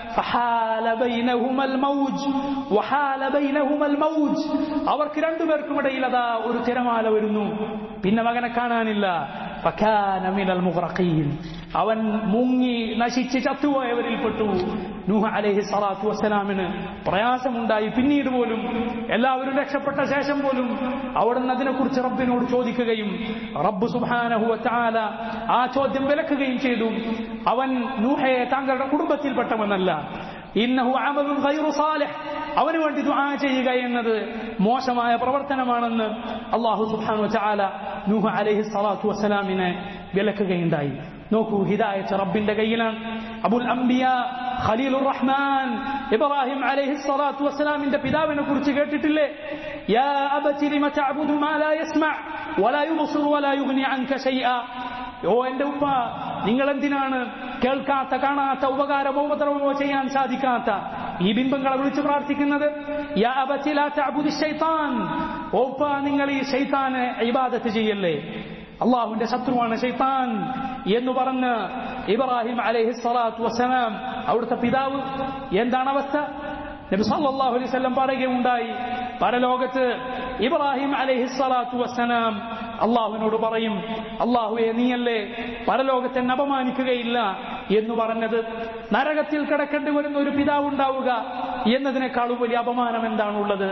فحال بينهما الموج وحال بينهما الموج അവർക്ക് രണ്ടുപേർക്കും ഇടയിൽ അതാ ഒരു തിരമാല വരുന്നു പിന്നെ മകനെ കാണാനില്ല فكان من المغرقين അവൻ മുങ്ങി നശിച്ച് ചത്തുപോയവരിൽപ്പെട്ടു നൂഹ അലൈഹി സ്വലാത്തു വസ്സലാമിന് പ്രയാസമുണ്ടായി പിന്നീട് പോലും എല്ലാവരും രക്ഷപ്പെട്ട ശേഷം പോലും അവിടുന്ന് അതിനെക്കുറിച്ച് റബ്ബിനോട് ചോദിക്കുകയും റബ്ബ് സുബാനഹുവ താല ആ ചോദ്യം വിലക്കുകയും ചെയ്തു അവൻ നൂഹയെ താങ്കളുടെ കുടുംബത്തിൽപ്പെട്ടവനല്ല ഇന്നഹു അമലുൻ ഗൈറു സാലിഹ് അവന് വേണ്ടി ദുആ ചെയ്യുക എന്നത് മോശമായ പ്രവർത്തനമാണെന്ന് അള്ളാഹു സുബ്ഹാനഹു വതആല നൂഹ അലൈഹി സ്വലാത്തു വസ്സലാമിനെ വിലക്കുകയുണ്ടായി നോക്കൂ ഹിദായത്ത് റബ്ബിന്റെ കയ്യിലാണ് അബുൽ അംബിയ ഖലീലുർ റഹ്മാൻ ഇബ്രാഹിം അലൈഹി സ്വലാത്തു വസ്സലാമിന്റെ പിതാവിനെ കുറിച്ച് കേട്ടിട്ടില്ലേ യാ അബതി ലിമ തഅബുദു മാ ലാ യസ്മഅ വലാ യുബ്സിറു വലാ യുഗ്നി അൻക ശൈഅ ഓ എന്റെ ഉപ്പ നിങ്ങൾ എന്തിനാണ് കേൾക്കാത്ത കാണാത്ത ഉപകാരമോ ഉപദ്രവമോ ചെയ്യാൻ സാധിക്കാത്ത ഈ ബിംബങ്ങളെ വിളിച്ചു പ്രാർത്ഥിക്കുന്നത് യാ അബതി ലാ തഅബുദു ശൈത്താൻ ഓ ഉപ്പ നിങ്ങൾ ഈ ശൈത്താനെ ഇബാദത്ത് ചെയ്യല്ലേ അള്ളാഹുവിന്റെ ശത്രുവാണ് ഷെയ്ത്താൻ എന്ന് പറഞ്ഞ് ഇബ്രാഹിം അലൈഹി സ്വലാത്തു വസ്സലാം അവിടുത്തെ പിതാവ് എന്താണ് അവസ്ഥ നബി സല്ലല്ലാഹു അലൈഹി വസല്ലം പറയുകയുണ്ടായി പരലോകത്ത് ഇബ്രാഹിം അലൈഹി സ്വലാത്തു വസ്സലാം അള്ളാഹുവിനോട് പറയും അള്ളാഹുവെ നീയല്ലേ പരലോകത്തെ എന്നെ അപമാനിക്കുകയില്ല എന്ന് പറഞ്ഞത് നരകത്തിൽ കിടക്കേണ്ടി വരുന്ന ഒരു പിതാവ് ഉണ്ടാവുക എന്നതിനേക്കാളും വലിയ അപമാനം എന്താണുള്ളത്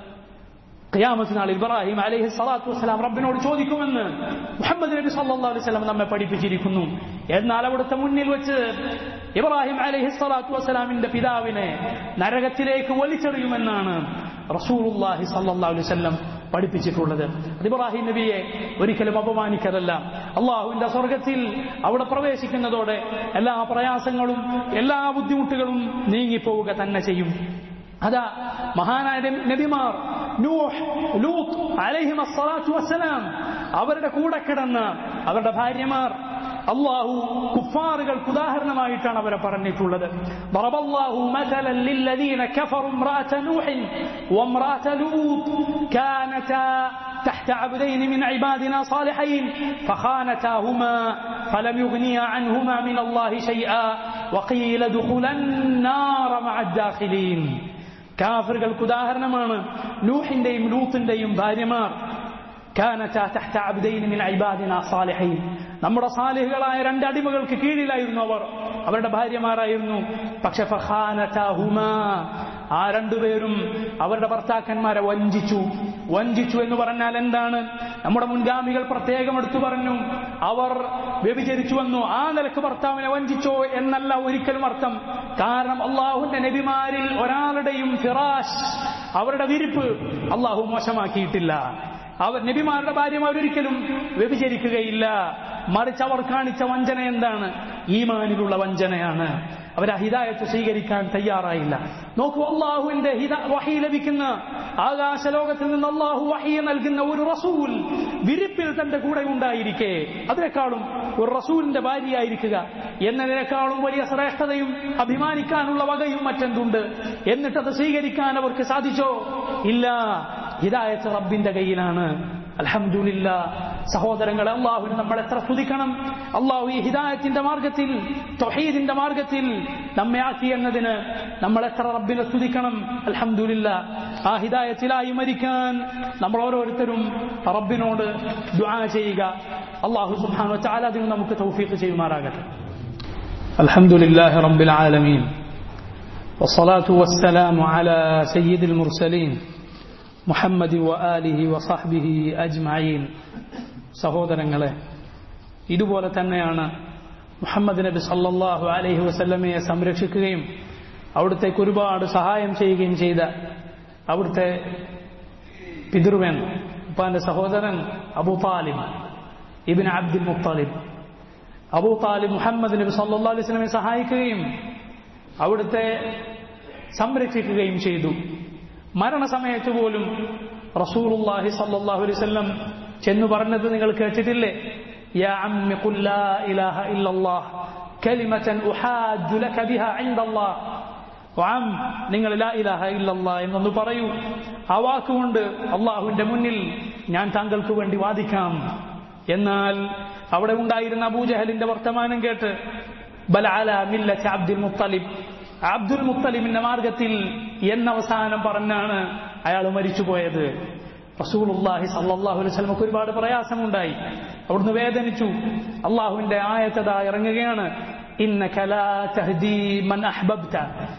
ഖിയാമത്ത് നാൾ ഇബ്രാഹിം അലൈഹി സ്വലാത്തു വസ്സലാം റബ്ബിനോട് ചോദിക്കുമെന്ന് മുഹമ്മദ് നബി സല്ലല്ലാഹു അലൈഹി വസല്ലം നമ്മെ പഠിപ്പിച്ചിരിക്കുന്നു എന്നാൽ അവിടുത്തെ മുന്നിൽ വെച്ച് ഇബ്രാഹിം അലൈഹി സ്വലാത്തു വസ്സലാമിന്റെ പിതാവിനെ നരകത്തിലേക്ക് വലിച്ചെറിയുമെന്നാണ് റസൂലുള്ളാഹി സല്ലല്ലാഹു അലൈഹി വസല്ലം പഠിപ്പിച്ചിട്ടുള്ളത് അത് ഇബ്രാഹിം നബിയെ ഒരിക്കലും അപമാനിക്കതല്ല അള്ളാഹുവിന്റെ സ്വർഗത്തിൽ അവിടെ പ്രവേശിക്കുന്നതോടെ എല്ലാ പ്രയാസങ്ങളും എല്ലാ ബുദ്ധിമുട്ടുകളും നീങ്ങിപ്പോവുക തന്നെ ചെയ്യും അതാ മഹാനായ നബിമാർ നൂഹ് ലൂത്ത് അലൈഹിം അസ്സലാത്തു വസ്സലാം അവരുടെ കൂടെ കിടന്ന അവരുടെ ഭാര്യമാർ അള്ളാഹു കുഫാറുകൾക്ക് ഉദാഹരണമായിട്ടാണ് അവരെ പറഞ്ഞിട്ടുള്ളത് ضرب الله مثلا للذين كفروا امرأة نوح وامرأة لوط كانتا تحت عبدين من عبادنا صالحين فخانتاهما فلم يغنيا عنهما من الله شيئا وقيل ادخلا النار مع الداخلين കാഫറുകൾക്ക് ഉദാഹരണമാണ് നൂഹിന്റെയും ലൂത്തിന്റെയും ഭാര്യമാർ كانتا تحت عبدين من عبادنا صالحين നമ്മുടെ സാലിഹുകളായ രണ്ട് അടിമകൾക്ക് കീഴിലായിരുന്നു അവർ അവരുടെ ഭാര്യമാരായിരുന്നു പക്ഷെ ഫഖാനതാഹുമാ ആ രണ്ടുപേരും അവരുടെ ഭർത്താക്കന്മാരെ വഞ്ചിച്ചു വഞ്ചിച്ചു എന്ന് പറഞ്ഞാൽ എന്താണ് നമ്മുടെ മുൻഗാമികൾ പ്രത്യേകം എടുത്തു പറഞ്ഞു അവർ വ്യഭിചരിച്ചു വന്നു ആ നിലക്ക് ഭർത്താവിനെ വഞ്ചിച്ചോ എന്നല്ല ഒരിക്കലും അർത്ഥം കാരണം അള്ളാഹുന്റെ നബിമാരിൽ ഒരാളുടെയും ഫിറാഷ് അവരുടെ വിരിപ്പ് അള്ളാഹു മോശമാക്കിയിട്ടില്ല അവർ നബിമാരുടെ ഭാര്യമാർ ഒരിക്കലും വ്യഭിചരിക്കുകയില്ല മറിച്ച് അവർ കാണിച്ച വഞ്ചന എന്താണ് ഈമാനിലുള്ള വഞ്ചനയാണ് അവർ ആ ഹിദായത്ത് സ്വീകരിക്കാൻ തയ്യാറായില്ല നോക്കൂ അള്ളാഹുവിന്റെ വഹി ലഭിക്കുന്ന ആകാശലോകത്തിൽ നിന്ന് അള്ളാഹു വഹി നൽകുന്ന ഒരു റസൂൽ വിരിപ്പിൽ തന്റെ കൂടെ ഉണ്ടായിരിക്കെ അതിനേക്കാളും ഒരു റസൂലിന്റെ ഭാര്യയായിരിക്കുക എന്നതിനേക്കാളും വലിയ ശ്രേഷ്ഠതയും അഭിമാനിക്കാനുള്ള വകയും മറ്റെന്തുണ്ട് എന്നിട്ടത് സ്വീകരിക്കാൻ അവർക്ക് സാധിച്ചോ ഇല്ല ഹിദായത്ത് റബ്ബിന്റെ കയ്യിലാണ് അലഹമുല്ല സഹോദരങ്ങളെ അള്ളാഹുവിന് നമ്മൾ എത്ര സ്തുതിക്കണം അള്ളാഹു ഈ ഹിദായത്തിന്റെ മാർഗത്തിൽ തൊഹീദിന്റെ മാർഗത്തിൽ നമ്മെ ആക്കി എന്നതിന് നമ്മൾ എത്ര റബ്ബിനെ സ്തുതിക്കണം അലഹമുല്ല ആ ഹിദായത്തിലായി മരിക്കാൻ നമ്മൾ ഓരോരുത്തരും റബ്ബിനോട് ദുആ ചെയ്യുക അള്ളാഹു സുബ്ഹാനഹു വതആല അതിന് നമുക്ക് തൗഫീഖ് ചെയ്യുമാറാകട്ടെ الحمد لله رب العالمين والصلاة والسلام على سيد المرسلين محمد وآله وصحبه أجمعين സഹോദരങ്ങളെ ഇതുപോലെ തന്നെയാണ് മുഹമ്മദ് നബി സല്ലല്ലാഹു അലൈഹി വസല്ലമയെ സംരക്ഷിക്കുകയും അവിടുത്തേക്ക് ഒരുപാട് സഹായം ചെയ്യുകയും ചെയ്ത അവിടുത്തെ പിതൃവൻ ഉപ്പാന്റെ സഹോദരൻ Abu Talib ibn Abdul Muttalib Abu Talib Muhammad നബി സല്ലല്ലാഹു അലൈഹി വസല്ലമയെ സഹായിക്കുകയും അവിടുത്തെ സംരക്ഷിക്കുകയും ചെയ്തു മരണസമയത്ത് പോലും റസൂലുള്ളാഹി സല്ലല്ലാഹു അലൈഹി വസല്ലം ചെന്നു പറഞ്ഞത് നിങ്ങൾ കേട്ടിട്ടില്ലേ യാ അമ്മി ഖുൽ ലാ ഇലാഹ ഇല്ലല്ലാഹ് കലിമതൻ ഉഹാജു ലക ബിഹാ ഇൻദല്ലാഹ് വാം നിങ്ങൾ ലാ ഇലാഹ ഇല്ലല്ലാ എന്നൊന്ന് പറയൂ ആ വാക്കുകൊണ്ട് അള്ളാഹുവിന്റെ മുന്നിൽ ഞാൻ താങ്കൾക്ക് വേണ്ടി വാദിക്കാം എന്നാൽ അവിടെ ഉണ്ടായിരുന്ന അബൂജഹലിന്റെ വർത്തമാനം കേട്ട് ബലാല മില്ലത്ത് അബ്ദുൽ മുത്തലിബ് അബ്ദുൽ മുത്തലിബിന്റെ മാർഗത്തിൽ എന്നവസാനം പറഞ്ഞാണ് അയാൾ മരിച്ചുപോയത് റസൂലുള്ളാഹി സല്ലല്ലാഹു അലൈഹി വസല്ലമക്ക് ഒരുപാട് പ്രയാസമുണ്ടായി അവിടുന്ന് വേദനിച്ചു അള്ളാഹുവിന്റെ ആയത്തത ഇറങ്ങുകയാണ് إنك لا تهدي من أحببت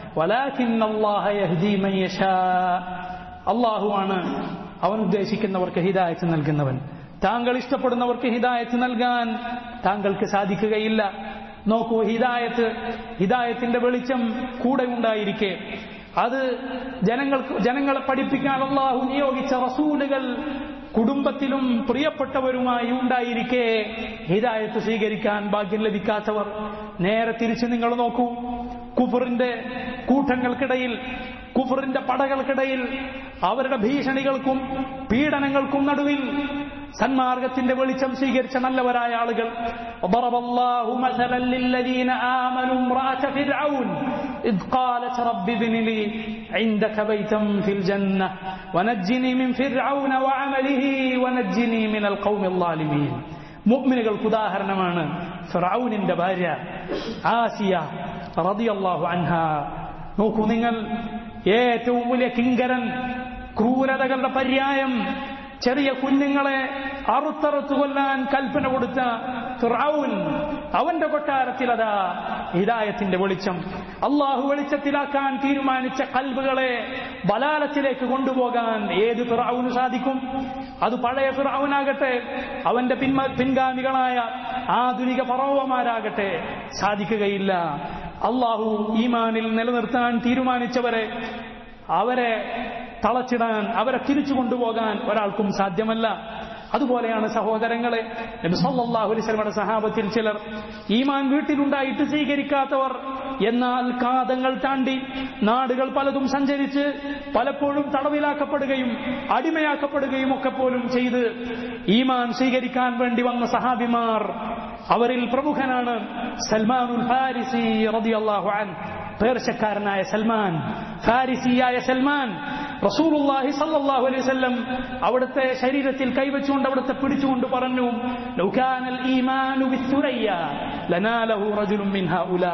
ولكن الله يهدي من يشاء അള്ളാഹുവാണ് അവൻ ഉദ്ദേശിക്കുന്നവർക്ക് ഹിദായത്ത് നൽകുന്നവൻ താങ്കൾ ഇഷ്ടപ്പെടുന്നവർക്ക് ഹിദായത്ത് നൽകാൻ താങ്കൾക്ക് സാധിക്കുകയില്ല നോക്കൂ ഹിദായത്ത് ഹിദായത്തിന്റെ വെളിച്ചം കൂടെ ഉണ്ടായിരിക്കെ അത് ജനങ്ങൾക്ക് ജനങ്ങളെ പഠിപ്പിക്കാൻ അള്ളാഹു നിയോഗിച്ച റസൂലുകൾ കുടുംബത്തിലും പ്രിയപ്പെട്ടവരുമായി ഉണ്ടായിരിക്കെ ഹിദായത്ത് സ്വീകരിക്കാൻ ഭാഗ്യം ലഭിക്കാത്തവർ നേരെ തിരിച്ച് നിങ്ങൾ നോക്കൂ കുഫറിന്റെ കൂട്ടങ്ങൾക്കിടയിൽ കുഫറിന്റെ പടകൾക്കിടയിൽ അവരുടെ ഭീഷണികൾക്കും പീഡനങ്ങൾക്കും നടുവിൽ സന്മാർഗത്തിന്റെ വെളിച്ചം സ്വീകരിച്ച നല്ലവരായ ആളുകൾ ضرب الله مثلا للذين آمنوا امرأة فرعون إذ قالت رب ابن لي عندك بيتا في الجنة ونجني من فرعون وعمله ونجني من القوم الظالمين മുഅ്മിനുകൾക്ക് ഉദാഹരണമാണ് ഫിറഔനിന്റെ ഭാര്യ ആസിയ റളിയല്ലാഹു അൻഹ നോക്കൂ നിങ്ങൾ ഏറ്റവും വലിയ കിങ്കരൻ ക്രൂരതകളുടെ പര്യായം ചെറിയ കുഞ്ഞുങ്ങളെ അറുത്തറുത്തു കൊല്ലാൻ കൽപ്പന കൊടുത്ത ഫിറഔൻ അവന്റെ കൊട്ടാരത്തിൽ അതാ ഹിദായത്തിന്റെ വെളിച്ചം അള്ളാഹു വെളിച്ചത്തിലാക്കാൻ തീരുമാനിച്ച കൽബുകളെ ബലാലത്തിലേക്ക് കൊണ്ടുപോകാൻ ഏത് ഫിറൌന് സാധിക്കും അത് പഴയ ഫിറൌനാകട്ടെ അവന്റെ പിന്മ പിൻഗാമികളായ ആധുനിക പറവമാരാകട്ടെ സാധിക്കുകയില്ല അള്ളാഹു ഈമാനിൽ നിലനിർത്താൻ തീരുമാനിച്ചവരെ അവരെ തളച്ചിടാൻ അവരെ തിരിച്ചു കൊണ്ടുപോകാൻ ഒരാൾക്കും സാധ്യമല്ല അതുപോലെയാണ് സഹോദരങ്ങളെ നബിസല്ലാഹു അലൈസ്മയുടെ സഹാബത്തിൽ ചിലർ ഈമാൻ വീട്ടിലുണ്ടായിട്ട് സ്വീകരിക്കാത്തവർ എന്നാൽ കാതങ്ങൾ താണ്ടി നാടുകൾ പലതും സഞ്ചരിച്ച് പലപ്പോഴും തടവിലാക്കപ്പെടുകയും അടിമയാക്കപ്പെടുകയും ഒക്കെ പോലും ചെയ്ത് ഈമാൻ സ്വീകരിക്കാൻ വേണ്ടി വന്ന സഹാബിമാർ അവരിൽ പ്രമുഖനാണ് സൽമാനുൽ ഫാരിസി റളിയല്ലാഹു അൻ പേർശക്കാരനായ സൽമാൻ ഫാരിസിയായ സൽമാൻ റസൂലുള്ളാഹി സല്ലല്ലാഹു അലൈഹി വസല്ലം അവിടുത്തെ ശരീരത്തിൽ കൈവച്ചുകൊണ്ട് അവിടുത്തെ പിടിച്ചുകൊണ്ട് പറഞ്ഞു ലൗകാനൽ ഈമാനു ബിസ്സുരയ്യ ലനാലഹു റജുലുൻ മിൻ ഹൗലാ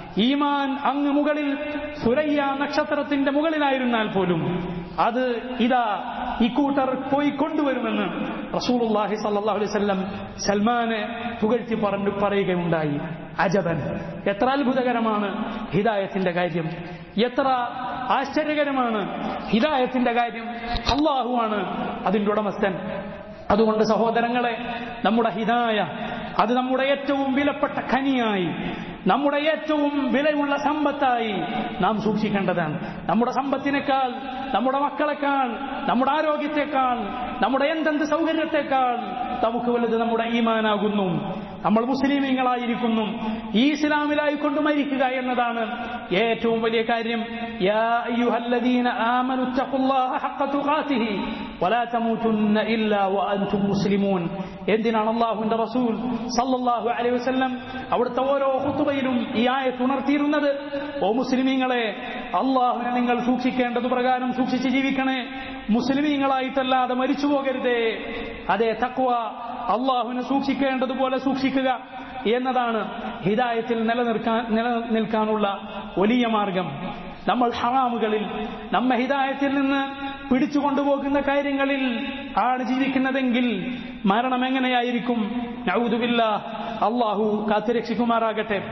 ഈമാൻ അങ്ങ് മുകളിൽ സുരയ്യ നക്ഷത്രത്തിന്റെ മുകളിലായിരുന്നാൽ പോലും അത് ഇതാ ഇക്കൂട്ടർ പോയി കൊണ്ടുവരുമെന്ന് റസൂലുള്ളാഹി സല്ലല്ലാഹു അലൈഹി വസല്ലം സൽമാനെ പുകഴ്ത്തി പറഞ്ഞു പറയുകയുണ്ടായി അജബൻ എത്ര അത്ഭുതകരമാണ് ഹിദായത്തിന്റെ കാര്യം എത്ര ആശ്ചര്യകരമാണ് ഹിദായത്തിന്റെ കാര്യം അള്ളാഹുവാണ് അതിന്റെ ഉടമസ്ഥൻ അതുകൊണ്ട് സഹോദരങ്ങളെ നമ്മുടെ ഹിദായ അത് നമ്മുടെ ഏറ്റവും വിലപ്പെട്ട ഖനിയായി നമ്മുടെ ഏറ്റവും വിലയുള്ള സമ്പത്തായി നാം സൂക്ഷിക്കേണ്ടതാണ് നമ്മുടെ സമ്പത്തിനേക്കാൾ നമ്മുടെ മക്കളെക്കാൾ നമ്മുടെ ആരോഗ്യത്തെക്കാൾ നമ്മുടെ എന്തെന്ത് സൗകര്യത്തെക്കാൾ നമുക്ക് വലുത് നമ്മുടെ ഈമാനാകുന്നു നമ്മൾ മുസ്ലിമീങ്ങളായിരിക്കുന്നു ഈ ഇസ്ലാമിലായിക്കൊണ്ട് മരിക്കുക എന്നതാണ് ഏറ്റവും വലിയ കാര്യം യാ അയ്യുഹല്ലദീന ആമനു തഖുല്ലാഹ ഹഖ തുഖാതിഹി വലാ തമൂതുന്ന ഇല്ലാ വഅൻതും മുസ്ലിമൂൻ എന്തിനാണ് അല്ലാഹുവിന്റെ റസൂൽ സല്ലല്ലാഹു അലൈഹി വസല്ലം അവിടുത്തെ ഓരോ ഖുതുബയിലും ഈ ആയത്ത് ഉണർത്തിയിരുന്നത് ഓ മുസ്ലിമീങ്ങളെ അള്ളാഹുവിനെ നിങ്ങൾ സൂക്ഷിക്കേണ്ടത് പ്രകാരം സൂക്ഷിച്ച് ജീവിക്കണേ മുസ്ലിമീങ്ങളായിട്ടല്ലാതെ മരിച്ചു പോകരുതേ അതേ തക്വ അള്ളാഹുവിനെ സൂക്ഷിക്കേണ്ടതുപോലെ സൂക്ഷിക്കുക എന്നതാണ് ഹിദായത്തിൽ നിലനിൽക്കാൻ നിലനിൽക്കാനുള്ള വലിയ മാർഗം നമ്മൾ ഹറാമുകളിൽ നമ്മെ ഹിദായത്തിൽ നിന്ന് പിടിച്ചുകൊണ്ടുപോകുന്ന കാര്യങ്ങളിൽ ആണ് ജീവിക്കുന്നതെങ്കിൽ മരണം എങ്ങനെയായിരിക്കും നൗദുബില്ല അള്ളാഹു കാത്തുരക്ഷിക്കുമാറാകട്ടെ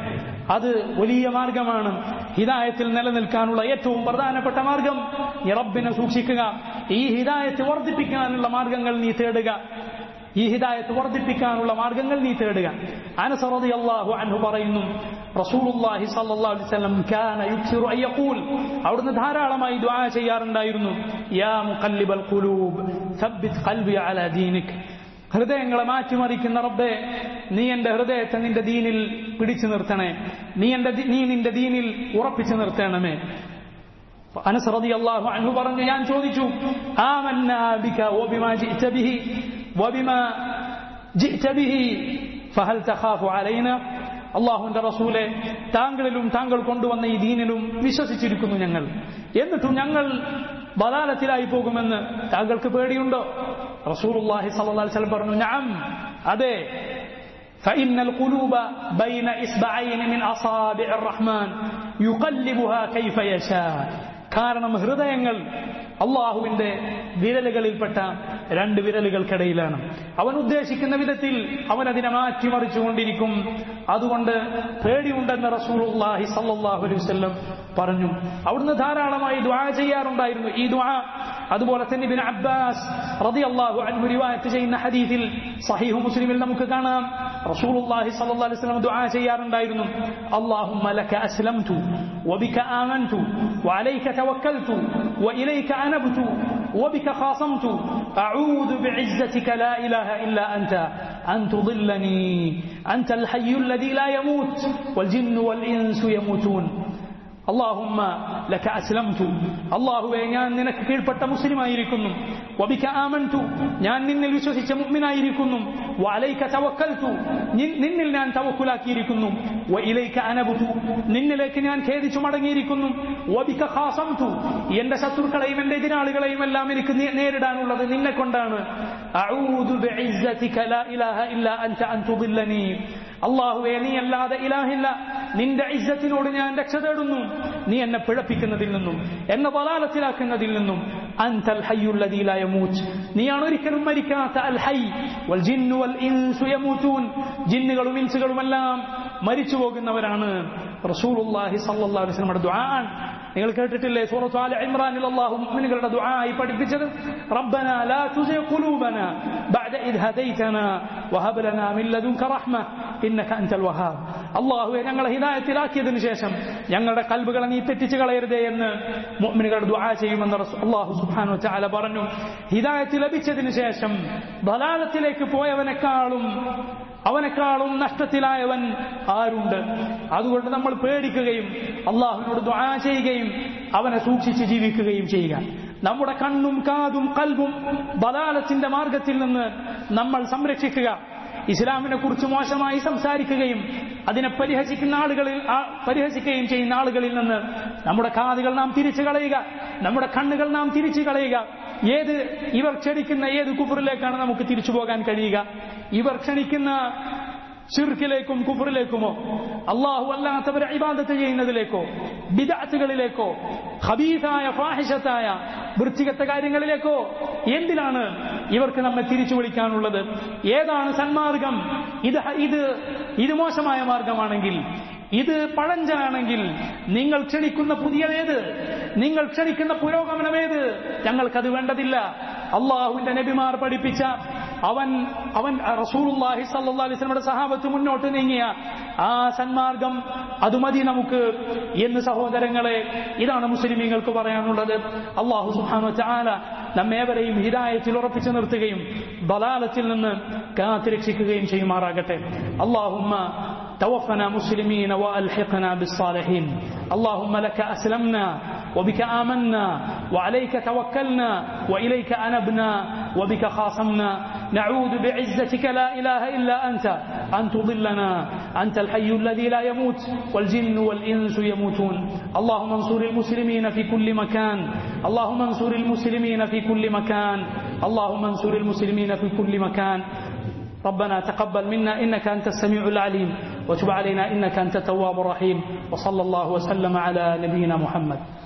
അത് വലിയ മാർഗമാണ് ഹിദായത്തിൽ നിലനിൽക്കാനുള്ള ഏറ്റവും പ്രധാനപ്പെട്ട മാർഗം നീ റബ്ബിനെ സൂക്ഷിക്കുക ഈ ഹിദായത്ത് വർദ്ധിപ്പിക്കാനുള്ള മാർഗങ്ങൾ നീ തേടുക ഈ ഹിദായത്ത് വർദ്ധിപ്പിക്കാനുള്ള മാർഗങ്ങൾ നീ തേടുക അനസ് റളിയല്ലാഹു അൻഹു പറയുന്നു റസൂലുള്ളാഹി സ്വല്ലല്ലാഹു അലൈഹി വസല്ലം കാന യുക്സിറു അൻ യഖൂൽ അവിടുന്ന് ധാരാളമായി ദുആ ചെയ്യാറുണ്ടായിരുന്നു യാ മുഖല്ലിബൽ ഖുലൂബ് സബ്ബിത് ഖൽബി അലാ ദീനിക് ഹൃദയങ്ങളെ മാറ്റിമറിക്കുന്ന റബ്ബേ നീ എന്റെ ഹൃദയത്തെ നിന്റെ ദീനിൽ പിടിച്ചു നിർത്തണേ നീ എന്റെ ദി- നീ നിന്റെ ദീനിൽ ഉറപ്പിച്ചു നിർത്തണമേ അനസ് റളിയല്ലാഹു അൻഹു പറഞ്ഞു ഞാൻ ചോദിച്ചു ആമന്നാ ബിക വബിമാ ജിഅത ബിഹി വബിമാ ജിഅത ബിഹി ഫഹൽ തഖാഫു അലൈന അള്ളാഹുവിന്റെ റസൂലെ താങ്കളിലും താങ്കൾ കൊണ്ടുവന്ന ഈ ദീനിലും വിശ്വസിച്ചിരിക്കുന്നു ഞങ്ങൾ എന്നിട്ടും ഞങ്ങൾ ബലാലത്തിലായി പോകുമെന്ന് താങ്കൾക്ക് പേടിയുണ്ടോ റസൂലുള്ളാഹി സ്വല്ലല്ലാഹു അലൈഹി വസല്ലം പറഞ്ഞു നഅം അതെ فإن القلوب بين إصبعين من أصابع الرحمن يقلبها كيف يشاء കാരണം ഹൃദയങ്ങൾ അള്ളാഹുവിന്റെ വിരലുകളിൽപ്പെട്ട രണ്ട് വിരലുകൾക്കിടയിലാണ് അവൻ ഉദ്ദേശിക്കുന്ന വിധത്തിൽ അവൻ അതിനെ മാറ്റിമറിച്ചുകൊണ്ടിരിക്കും അതുകൊണ്ട് പേടിയുണ്ടെന്ന് റസൂലുള്ളാഹി സല്ലല്ലാഹു അലൈഹി വസല്ലം പറഞ്ഞു അവിടുന്ന് ധാരാളമായി ദുആ ചെയ്യാറുണ്ടായിരുന്നു ഈ ദുആ അതുപോലെ തന്നെ ഇബ്നു അബ്ബാസ് റളിയല്ലാഹു അൻഹു റിവായത്ത് ചെയ്യുന്ന ഹദീസിൽ സഹീഹ് മുസ്ലിമിൽ നമുക്ക് കാണാം റസൂലുള്ളാഹി സ്വല്ലല്ലാഹു അലൈഹി വസല്ലം ദുആ ചെയ്യാറുണ്ടായിരുന്നു അല്ലാഹുമ്മ ലക അസ്ലംതു വബിക ആമൻതു വഅലൈക തവക്കൽതു وإليك أنبت وبك خاصمت أعوذ بعزتك لا إله إلا أنت أن تضلني أنت الحي الذي لا يموت والجن والإنس يموتون اللهم لك أسلمت അള്ളാഹുവെ ഞാൻ നിനക്ക് കീഴ്പ്പെട്ട മുസ്ലിമായിരിക്കുന്നു വബിക ആമൻതു ഞാൻ നിന്നിൽ വിശ്വസിച്ച മുഅ്മിനായിരിക്കുന്നു വഅലൈക തവക്കൽതു നിൻ- നിന്നിൽ ഞാൻ തവക്കുലാക്കിയിരിക്കുന്നു വഇലൈക അനബുതു നിന്നിലേക്ക് ഞാൻ ഖേദിച്ചു മടങ്ങിയിരിക്കുന്നു വബിക ഖാസംതു എന്റെ ശത്രുക്കളെയും എന്റെ എതിരാളികളെയും എല്ലാം എനിക്ക് നേ- നേരിടാനുള്ളത് നിന്നെ കൊണ്ടാണ് അഊദു ബിഇസ്സതിക ലാ ഇലാഹ ഇല്ലാ അൻത അൻ തുദില്ലനി അള്ളാഹുവെ നീ അല്ലാതെ ഇലാഹില്ല നിന്റെ ഇജ്ജത്തിനോട് ഞാൻ രക്ഷ തേടുന്നു നീ എന്നെ പിഴപ്പിക്കുന്നതിൽ നിന്നും എന്നെ വലാലത്തിലാക്കുന്നതിൽ നിന്നും അൻതൽ ഹയ്യുല്ലദീ ലാ യമൂത്ത് നീയാണ് ഒരിക്കലും മരിക്കാത്ത അൽ ഹൈ വൽ ജിന്നു വൽ ഇൻസു യമൂത്തൂൻ ജിന്നുകളും ഇൻസുകളുമെല്ലാം മരിച്ചു പോകുന്നവരാണ് റസൂലുള്ളാഹി സല്ലല്ലാഹു അലൈഹി വസല്ലമയുടെ ദുആ ആണ് നിങ്ങൾ കേട്ടിട്ടില്ലേ സൂറത്ത് ആല ഇമ്രാനിൽ അല്ലാഹു മുഅ്മിനുകളുടെ ദുആ ആയി പഠിപ്പിച്ചത് റബ്ബന ലാ തുസിഗ് ഖുലൂബന ബഅദ ഇദ് ഹദൈതന വഹബ് ലനാ മിൻ ലദുൻക റഹ്മ ഇന്നക അൻതൽ വഹാബ് അല്ലാഹുവേ ഞങ്ങളെ ഹിദായത്തിലാക്കിയതിനു ശേഷം ഞങ്ങളുടെ കൽബുകളെ നീ തെറ്റിച്ചു കളയരുതേ എന്ന് മുഅ്മിനുകളുടെ ദുആ ചെയ്യുമെന്ന് റസൂ- അല്ലാഹു സുബ്ഹാനഹു വതആല പറഞ്ഞു ഹിദായത്ത് ലഭിച്ചതിനു ശേഷം ബലാലത്തിലേക്ക് പോയവനെക്കാളും അവനെക്കാളും നഷ്ടത്തിലായവൻ ആരുണ്ട് അതുകൊണ്ട് നമ്മൾ പേടിക്കുകയും അള്ളാഹുവിനോട് ദുആ ചെയ്യുകയും അവനെ സൂക്ഷിച്ച് ജീവിക്കുകയും ചെയ്യുക നമ്മുടെ കണ്ണും കാതും കൽബും ബലാലത്തിന്റെ മാർഗത്തിൽ നിന്ന് നമ്മൾ സംരക്ഷിക്കുക ഇസ്ലാമിനെ കുറിച്ച് മോശമായി സംസാരിക്കുകയും അതിനെ പരിഹസിക്കുന്ന ആളുകളിൽ ആ- പരിഹസിക്കുകയും ചെയ്യുന്ന ആളുകളിൽ നിന്ന് നമ്മുടെ കാതുകൾ നാം തിരിച്ചു കളയുക നമ്മുടെ കണ്ണുകൾ നാം തിരിച്ചു കളയുക ഏത് ഇവർ ക്ഷണിക്കുന്ന ഏത് കുഫറിലേക്കാണ് നമുക്ക് തിരിച്ചു പോകാൻ കഴിയുക ഇവർ ക്ഷണിക്കുന്ന ഷിർക്കിലേക്കും കുഫറിലേക്കുമോ അള്ളാഹു അല്ലാത്തവരെ ഇബാദത്ത് ചെയ്യുന്നതിലേക്കോ ബിദാത്തുകളിലേക്കോ ഹബീസായ ഫാഹിഷത്തായ വൃത്തികെട്ട കാര്യങ്ങളിലേക്കോ എന്തിനാണ് ഇവർക്ക് നമ്മെ തിരിച്ചു വിളിക്കാനുള്ളത് ഏതാണ് സന്മാർഗം ഇത് ഹ- ഇത് ഇത് മോശമായ മാർഗമാണെങ്കിൽ ഇത് പഴഞ്ചനാണെങ്കിൽ നിങ്ങൾ ക്ഷണിക്കുന്ന പുതിയതേത് നിങ്ങൾ ക്ഷണിക്കുന്ന പുരോഗമനമേത് ഞങ്ങൾക്കത് വേണ്ടതില്ല അള്ളാഹുവിന്റെ നബിമാർ പഠിപ്പിച്ച അവൻ അവൻ റസൂലുള്ളാഹി സല്ലല്ലാഹു അലൈഹി വസല്ലമയുടെ സഹാബത്ത് മുന്നോട്ട് നീങ്ങിയ ആ സന്മാർഗം അത് മതി നമുക്ക് എന്ന് സഹോദരങ്ങളെ ഇതാണ് മുസ്ലിമീങ്ങൾക്ക് പറയാനുള്ളത് അള്ളാഹു സുബ്ഹാനഹു വതആല നമ്മേവരെയും ഹിദായത്തിൽ ഉറപ്പിച്ചു നിർത്തുകയും ബലാലത്തിൽ നിന്ന് കാത്തുരക്ഷിക്കുകയും ചെയ്യുമാറാകട്ടെ അള്ളാഹുമ്മ توفنا مسلمين والحقنا بالصالحين اللهم لك اسلمنا وبك امنا وعليك توكلنا واليك انبنا وبك خاصمنا نعوذ بعزتك لا اله الا انت ان تضلنا انت الحي الذي لا يموت والجن والانس يموتون اللهم انصر المسلمين في كل مكان اللهم انصر المسلمين في كل مكان اللهم انصر المسلمين في كل مكان ربنا تقبل منا انك انت السميع العليم وتب علينا انك انت التواب الرحيم وصلى الله وسلم على نبينا محمد